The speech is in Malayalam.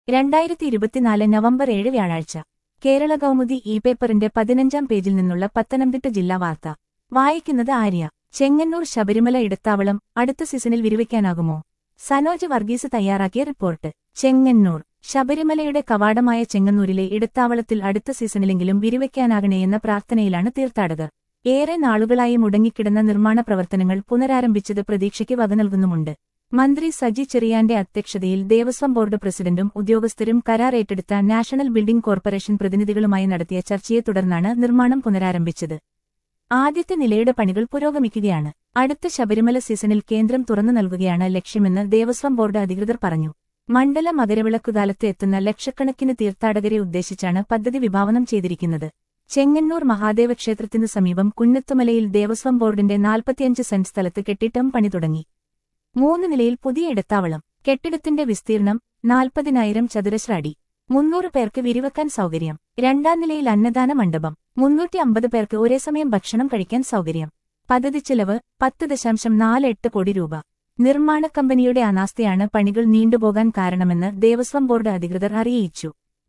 രണ്ടായിരത്തി ഇരുപത്തിനാല് നവംബർ ഏഴ് വ്യാഴാഴ്ച കേരള കൗമുദി ഇ പേപ്പറിന്റെ പതിനഞ്ചാം പേജിൽ നിന്നുള്ള പത്തനംതിട്ട ജില്ലാ വാർത്ത വായിക്കുന്നത് ആര്യ ചെങ്ങന്നൂർ ശബരിമല ഇടത്താവളം അടുത്ത സീസണിൽ വിരിവയ്ക്കാനാകുമോ സനോജ് വർഗീസ് തയ്യാറാക്കിയ റിപ്പോർട്ട് ചെങ്ങന്നൂർ ശബരിമലയുടെ കവാടമായ ചെങ്ങന്നൂരിലെ ഇടത്താവളത്തിൽ അടുത്ത സീസണിലെങ്കിലും വിരിവയ്ക്കാനാകണേയെന്ന പ്രാർത്ഥനയിലാണ് തീർത്ഥാടകർ ഏറെ നാളുകളായി മുടങ്ങിക്കിടന്ന നിർമ്മാണ പ്രവർത്തനങ്ങൾ പുനരാരംഭിച്ചത് പ്രതീക്ഷയ്ക്ക് വക നൽകുന്നുമുണ്ട് മന്ത്രി സജി ചെറിയാന്റെ അധ്യക്ഷതയിൽ ദേവസ്വം ബോർഡ് പ്രസിഡന്റും ഉദ്യോഗസ്ഥരും കരാർ ഏറ്റെടുത്ത നാഷണൽ ബിൽഡിംഗ് കോർപ്പറേഷൻ പ്രതിനിധികളുമായി നടത്തിയ ചർച്ചയെ തുടർന്നാണ് നിർമ്മാണം പുനരാരംഭിച്ചത് ആദ്യത്തെ നിലയുടെ പണികൾ പുരോഗമിക്കുകയാണ് അടുത്ത ശബരിമല സീസണിൽ കേന്ദ്രം തുറന്നു നൽകുകയാണ് ലക്ഷ്യമെന്ന് ദേവസ്വം ബോർഡ് അധികൃതർ പറഞ്ഞു മണ്ഡല മകരവിളക്കുകാലത്ത് എത്തുന്ന ലക്ഷക്കണക്കിന് തീർത്ഥാടകരെ ഉദ്ദേശിച്ചാണ് പദ്ധതി വിഭാവനം ചെയ്തിരിക്കുന്നത് ചെങ്ങന്നൂർ മഹാദേവ ക്ഷേത്രത്തിനു സമീപം കുന്നത്തുമലയിൽ ദേവസ്വം ബോർഡിന്റെ നാൽപ്പത്തിയഞ്ച് സെന്റ് സ്ഥലത്ത് കെട്ടിടം പണി തുടങ്ങി മൂന്ന് നിലയിൽ പുതിയ ഇടത്താവളം കെട്ടിടത്തിന്റെ വിസ്തീർണം നാൽപ്പതിനായിരം ചതുരശ്ര അടി മുന്നൂറ് പേർക്ക് വിരിവെക്കാൻ സൗകര്യം രണ്ടാം നിലയിൽ അന്നദാന മണ്ഡപം മുന്നൂറ്റി അമ്പത് പേർക്ക് ഒരേ സമയം ഭക്ഷണം കഴിക്കാൻ സൗകര്യം പദ്ധതി ചെലവ് പത്ത് ദശാംശം നാല് എട്ട് കോടി രൂപ നിർമ്മാണ കമ്പനിയുടെ അനാസ്ഥയാണ് പണികൾ നീണ്ടുപോകാൻ കാരണമെന്ന് ദേവസ്വം ബോർഡ് അധികൃതർ അറിയിച്ചു